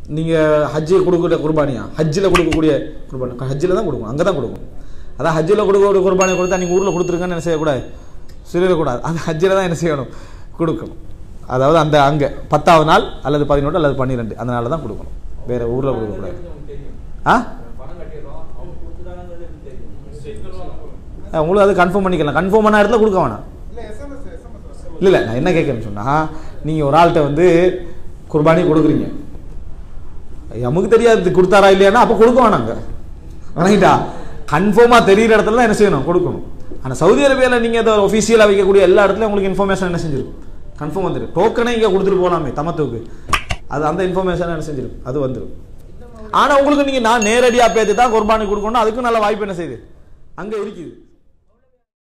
நீங்கள் ஹஜ்ஜு கொடுக்கக்கூடிய குர்பானியா ஹஜ்ஜில் கொடுக்கக்கூடிய குர்பானி ஹஜ்ஜில் தான் கொடுக்கணும் அங்கே தான் கொடுக்கணும் அதான் ஹஜ்ஜில் கொடுக்கக்கூடிய குர்பானி கொடுத்தா நீங்கள் ஊரில் கொடுத்துருங்கன்னு என்ன செய்யக்கூடாது சொல்லிடக்கூடாது அந்த ஹஜ்ஜில் தான் என்ன செய்யணும் கொடுக்கணும் அதாவது அந்த அங்கே பத்தாவது நாள் அல்லது பதினொன்று அல்லது பன்னிரெண்டு அந்த நாளில் தான் கொடுக்கணும் வேறு ஊரில் கொடுக்கக்கூடாது ஆ அஹ் உங்களுக்கு அது கன்ஃபார்ம் பண்ணிக்கலாம் கன்ஃபார்ம் பண்ண இடத்துல கொடுக்க வேணாம் இல்லை இல்லை நான் என்ன கேட்குறேன்னு சொன்னால் நீங்கள் ஒரு ஆள்கிட்ட வந்து குர்பானி கொடுக்குறீங்க நமக்கு தெரியாது கொடுத்தாரா இல்லையானா அப்போ கொடுக்க வேணாங்க ரைட்டா கன்ஃபார்மாக தெரியிற இடத்துல தான் என்ன செய்யணும் கொடுக்கணும் ஆனால் சவுதி அரேபியாவில் நீங்கள் அதை ஒஃபிஷியலாக வைக்கக்கூடிய எல்லா இடத்துலையும் உங்களுக்கு இன்ஃபர்மேஷன் என்ன செஞ்சிடும் கன்ஃபார்ம் வந்துடும் டோக்கனே இங்கே கொடுத்துட்டு போகலாமே தமத்துக்கு அது அந்த இன்ஃபர்மேஷன் என்ன செஞ்சிடும் அது வந்துடும் ஆனால் உங்களுக்கு நீங்கள் நான் நேரடியாக பேத்து தான் குர்பானி கொடுக்கணும் அதுக்கும் நல்ல வாய்ப்பு என்ன செய்யுது அங்கே இருக்குது